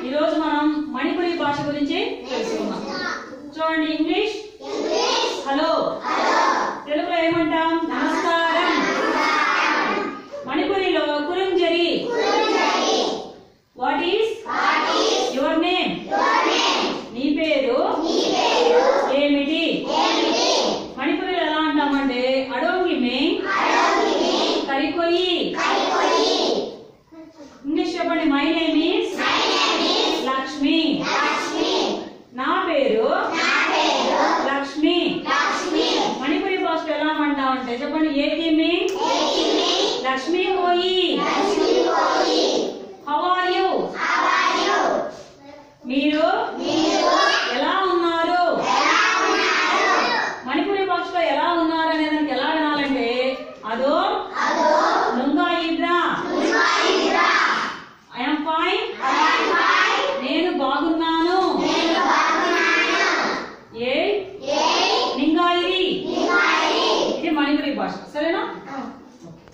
ఈరోజు మనం మణిపురి భాష గురించి తెలుసుకుందాం చూడండి ఇంగ్లీష్ హలో తెలుగులో ఏమంటాం నమస్కారం మణిపురిలో కురుంజరి వాట్ ఈస్ యువర్ నేమ్ నీ పేరు ఏమిటి మణిపురిలో ఎలా అంటామంటే అడోంగి మే కరికొయి ఇంగ్లీష్ చెప్పండి మై నేమ్ ఈస్ లక్ష్మి నా పేరు లక్ష్మి మణిపురి భాషలో ఎలా అంటామంటే చెప్పండి ఏకి మే లక్ష్మి కోయి హౌ ఆర్ యు మీరు ఎలా ఉన్నారు మణిపురి భాషలో ఎలా ఉన్నారు అనే దానికి ఎలా వినాలంటే అదో నుంగా ఇడ్రా ఐఎమ్ ఫైన్ నేను బాగున్నాను ఏ నింగాయిరి ఇది మణిపురి భాష సరేనా